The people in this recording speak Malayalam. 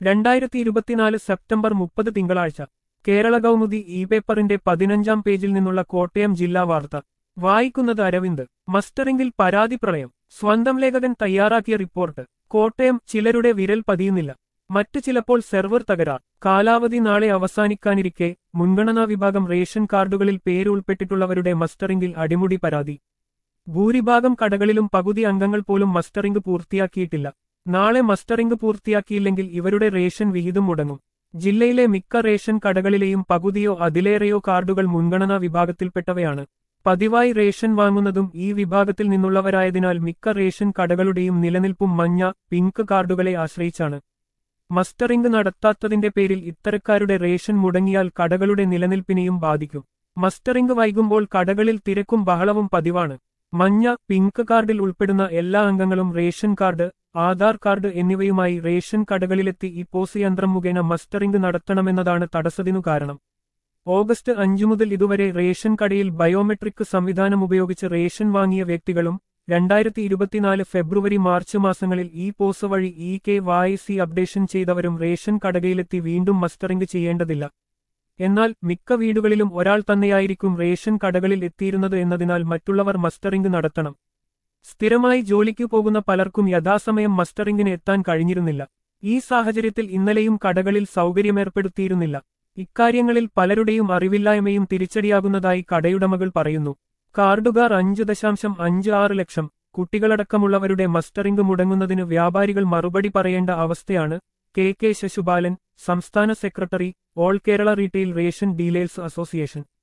രണ്ടായിരത്തി ഇരുപത്തിനാല് സെപ്റ്റംബർ മുപ്പത് തിങ്കളാഴ്ച കേരള കൗമുദി ഇ പേപ്പറിന്റെ പതിനഞ്ചാം പേജിൽ നിന്നുള്ള കോട്ടയം ജില്ലാ വാർത്ത വായിക്കുന്നത് അരവിന്ദ് മസ്റ്ററിംഗിൽ പരാതി പ്രളയം സ്വന്തം ലേഖകൻ തയ്യാറാക്കിയ റിപ്പോർട്ട് കോട്ടയം ചിലരുടെ വിരൽ പതിയുന്നില്ല മറ്റു ചിലപ്പോൾ സെർവർ തകരാർ കാലാവധി നാളെ അവസാനിക്കാനിരിക്കെ മുൻഗണനാ വിഭാഗം റേഷൻ കാർഡുകളിൽ പേര് ഉൾപ്പെട്ടിട്ടുള്ളവരുടെ മസ്റ്ററിംഗിൽ അടിമുടി പരാതി ഭൂരിഭാഗം കടകളിലും പകുതി അംഗങ്ങൾ പോലും മസ്റ്ററിംഗ് പൂർത്തിയാക്കിയിട്ടില്ല നാളെ മസ്റ്ററിംഗ് പൂർത്തിയാക്കിയില്ലെങ്കിൽ ഇവരുടെ റേഷൻ വിഹിതം മുടങ്ങും ജില്ലയിലെ മിക്ക റേഷൻ കടകളിലെയും പകുതിയോ അതിലേറെയോ കാർഡുകൾ മുൻഗണനാ വിഭാഗത്തിൽപ്പെട്ടവയാണ് പതിവായി റേഷൻ വാങ്ങുന്നതും ഈ വിഭാഗത്തിൽ നിന്നുള്ളവരായതിനാൽ മിക്ക റേഷൻ കടകളുടെയും നിലനിൽപ്പും മഞ്ഞ പിങ്ക് കാർഡുകളെ ആശ്രയിച്ചാണ് മസ്റ്ററിംഗ് നടത്താത്തതിന്റെ പേരിൽ ഇത്തരക്കാരുടെ റേഷൻ മുടങ്ങിയാൽ കടകളുടെ നിലനിൽപ്പിനെയും ബാധിക്കും മസ്റ്ററിംഗ് വൈകുമ്പോൾ കടകളിൽ തിരക്കും ബഹളവും പതിവാണ് മഞ്ഞ പിങ്ക് കാർഡിൽ ഉൾപ്പെടുന്ന എല്ലാ അംഗങ്ങളും റേഷൻ കാർഡ് ആധാർ കാർഡ് എന്നിവയുമായി റേഷൻ കടകളിലെത്തി ഈ പോസ് യന്ത്രം മുഖേന മസ്റ്ററിംഗ് നടത്തണമെന്നതാണ് തടസ്സത്തിനു കാരണം ഓഗസ്റ്റ് അഞ്ചു മുതൽ ഇതുവരെ റേഷൻ കടയിൽ ബയോമെട്രിക് സംവിധാനം ഉപയോഗിച്ച് റേഷൻ വാങ്ങിയ വ്യക്തികളും രണ്ടായിരത്തി ഇരുപത്തിനാല് ഫെബ്രുവരി മാർച്ച് മാസങ്ങളിൽ ഈ പോസ് വഴി e K Y C updation ചെയ്തവരും റേഷൻ കടകയിലെത്തി വീണ്ടും മസ്റ്ററിംഗ് ചെയ്യേണ്ടതില്ല എന്നാൽ മിക്ക വീടുകളിലും ഒരാൾ തന്നെയായിരിക്കും റേഷൻ കടകളിൽ എത്തിയിരുന്നത് എന്നതിനാൽ മറ്റുള്ളവർ മസ്റ്ററിംഗ് നടത്തണം സ്ഥിരമായി ജോലിക്കു പോകുന്ന പലർക്കും യഥാസമയം മസ്റ്ററിംഗിന് എത്താൻ കഴിഞ്ഞിരുന്നില്ല ഈ സാഹചര്യത്തിൽ ഇന്നലെയും കടകളിൽ സൗകര്യമേർപ്പെടുത്തിയിരുന്നില്ല ഇക്കാര്യങ്ങളിൽ പലരുടെയും അറിവില്ലായ്മയും തിരിച്ചടിയാകുന്നതായി കടയുടമകൾ പറയുന്നു കാർഡുകാർ അഞ്ചു ദശാംശം അഞ്ച് ആറ് ലക്ഷം കുട്ടികളടക്കമുള്ളവരുടെ മസ്റ്ററിംഗ് മുടങ്ങുന്നതിന് വ്യാപാരികൾ മറുപടി പറയേണ്ട അവസ്ഥയാണ് കെ കെ ശശുപാലൻ സംസ്ഥാന secretary all Kerala retail ration dealers association